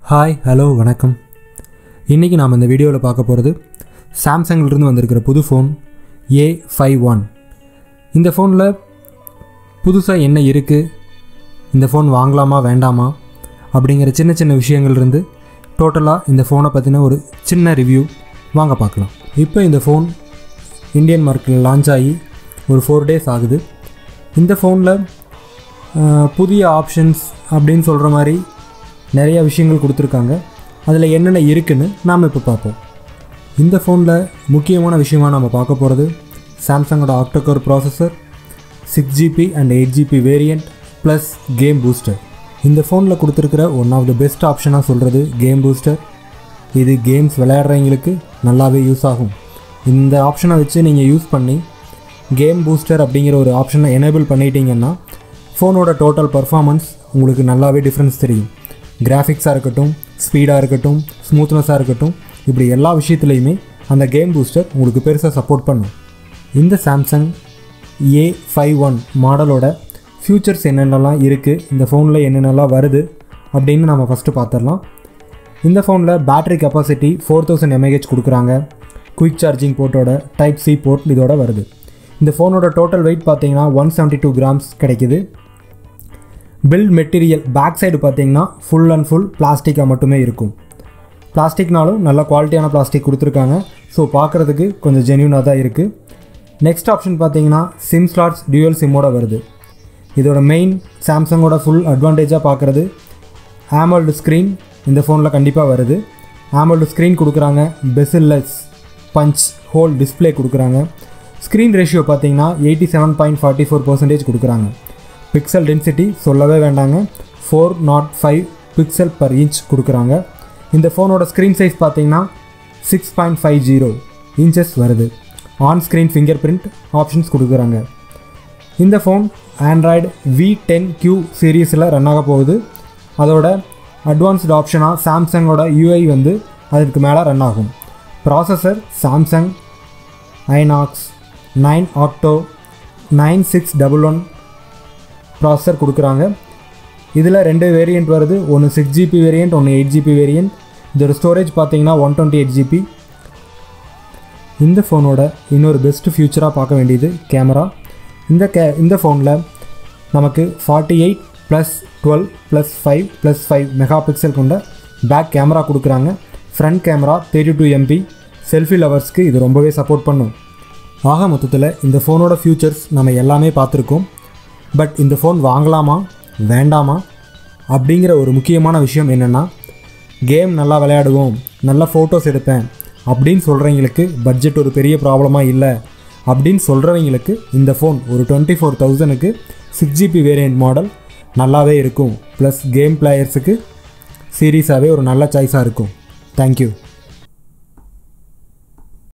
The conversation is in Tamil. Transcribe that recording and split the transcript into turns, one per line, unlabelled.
ஹாய் ஹலோ வணக்கம் இன்றைக்கி நாம் இந்த வீடியோவில் பார்க்க போகிறது சாம்சங்லேருந்து வந்திருக்கிற புது ஃபோன் ஏ ஃபைவ் ஒன் இந்த ஃபோனில் புதுசாக என்ன இருக்குது இந்த ஃபோன் வாங்கலாமா வேண்டாமா அப்படிங்கிற சின்ன சின்ன விஷயங்கள் இருந்து டோட்டலாக இந்த ஃபோனை பற்றின ஒரு சின்ன ரிவ்யூ வாங்க பார்க்கலாம் இப்போ இந்த ஃபோன் இந்தியன் மார்க்கெட்டில் லான்ச் ஆகி ஒரு ஃபோர் டேஸ் ஆகுது இந்த ஃபோனில் புதிய ஆப்ஷன்ஸ் அப்படின்னு சொல்கிற மாதிரி நிறைய விஷயங்கள் கொடுத்துருக்காங்க அதில் என்னென்ன இருக்குன்னு நாம் இப்போ பார்ப்போம் இந்த ஃபோனில் முக்கியமான விஷயமாக நம்ம பார்க்க போகிறது சாம்சங்கோட octacore processor six GB and eight GB variant plus game booster இந்த ஃபோனில் கொடுத்துருக்கிற ஒன் ஆஃப் த பெஸ்ட் ஆப்ஷனாக சொல்கிறது கேம் பூஸ்டர் இது கேம்ஸ் விளையாடுறவங்களுக்கு நல்லாவே யூஸ் ஆகும் இந்த ஆப்ஷனை வச்சு நீங்கள் யூஸ் பண்ணி கேம் பூஸ்டர் அப்படிங்கிற ஒரு ஆப்ஷனை எனேபிள் பண்ணிட்டீங்கன்னா ஃபோனோட டோட்டல் பர்ஃபார்மன்ஸ் உங்களுக்கு நல்லாவே டிஃப்ரென்ஸ் தெரியும் கிராஃபிக்ஸாக இருக்கட்டும் ஸ்பீடாக இருக்கட்டும் ஸ்மூத்னஸாக இருக்கட்டும் இப்படி எல்லா விஷயத்துலையுமே அந்த கேம் பூஸ்டர் உங்களுக்கு பெருசாக சப்போர்ட் பண்ணும் இந்த சாம்சங் ஏ ஃபைவ் ஒன் மாடலோட ஃபியூச்சர்ஸ் என்னென்னலாம் இருக்குது இந்த ஃபோனில் என்னென்னலாம் வருது அப்படின்னு நம்ம ஃபஸ்ட்டு பார்த்துடலாம் இந்த ஃபோனில் battery capacity four thousand mAh கொடுக்குறாங்க குயிக் சார்ஜிங் போர்ட்டோட டைப் சி போர்ட் இதோட வருது இந்த ஃபோனோட டோட்டல் வெயிட் பார்த்தீங்கன்னா ஒன் செவன்ட்டி டூ கிராம்ஸ் கிடைக்குது பில்ட் மெட்டீரியல் பேக் சைடு பார்த்தீங்கன்னா ஃபுல் அண்ட் ஃபுல் பிளாஸ்டிக்காக மட்டுமே இருக்கும் பிளாஸ்டிக்னாலும் நல்ல குவாலிட்டியான பிளாஸ்டிக் கொடுத்துருக்காங்க ஸோ பார்க்குறதுக்கு கொஞ்சம் ஜென்யூனாக தான் இருக்குது நெக்ஸ்ட் ஆப்ஷன் பார்த்தீங்கன்னா சிம் ஸ்லாட்ஸ் டியூயல் சிம்மோட வருது இதோட மெயின் சாம்சங்கோட ஃபுல் அட்வான்டேஜாக பார்க்குறது ஆமல்டு ஸ்க்ரீன் இந்த ஃபோனில் கண்டிப்பாக வருது ஆமல்டு ஸ்க்ரீன் கொடுக்குறாங்க பெசில்லஸ் பஞ்ச் ஹோல் டிஸ்பிளே கொடுக்குறாங்க ஸ்க்ரீன் ரேஷியோ பார்த்தீங்கன்னா eighty seven point forty four percentage கொடுக்குறாங்க பிக்சல் டென்சிட்டி சொல்லவே வேண்டாங்க four nought five pixel per inch கொடுக்குறாங்க இந்த ஃபோனோட ஸ்க்ரீன் சைஸ் பார்த்தீங்கன்னா six point five zero inches வருது on screen fingerprint options கொடுக்குறாங்க இந்த phone Android V ten Q சீரீஸில் ரன் ஆக போகுது அதோட அட்வான்ஸ்டு ஆப்ஷனாக சாம்சங்கோட யூஐ வந்து அதுக்கு மேலே ரன் ஆகும் ப்ராசஸர் சாம்சங் ஐநாக்ஸ் nine octa nine six double one processor கொடுக்குறாங்க இதில் ரெண்டு வேரியண்ட் வருது ஒன்று சிக்ஸ் ஜிபி வேரியண்ட் ஒன்று எயிட் ஜிபி வேரியண்ட் இதோட ஸ்டோரேஜ் பார்த்தீங்கன்னா ஒன் டுவெண்ட்டி எயிட் ஜிபி இந்த ஃபோனோட இன்னொரு பெஸ்ட்டு ஃபியூச்சராக பார்க்க வேண்டியது கேமரா இந்த கே இந்த ஃபோனில் நமக்கு forty eight plus twelve plus five plus five mega pixel கொண்ட பேக் கேமரா கொடுக்குறாங்க front camera thirty two MP selfie லவர்ஸ்க்கு இது ரொம்பவே சப்போர்ட் பண்ணும் ஆக மொத்தத்தில் இந்த ஃபோனோட ஃபியூச்சர்ஸ் நம்ம எல்லாமே பார்த்துருக்கோம் பட் இந்த ஃபோன் வாங்கலாமா வேண்டாமா அப்படிங்கிற ஒரு முக்கியமான விஷயம் என்னென்னா கேம் நல்லா விளையாடுவோம் நல்ல ஃபோட்டோஸ் எடுப்பேன் அப்படின்னு சொல்கிறவங்களுக்கு பட்ஜெட் ஒரு பெரிய ப்ராப்ளமாக இல்லை அப்படின்னு சொல்கிறவங்களுக்கு இந்த ஃபோன் ஒரு டுவெண்ட்டி ஃபோர் தௌசண்ட்க்கு சிக்ஸ் ஜிபி வேரியண்ட் மாடல் நல்லாவே இருக்கும் ப்ளஸ் கேம் பிளேயர்ஸுக்கு சீரியஸாகவே ஒரு நல்ல சாய்ஸாக இருக்கும் தேங்க்யூ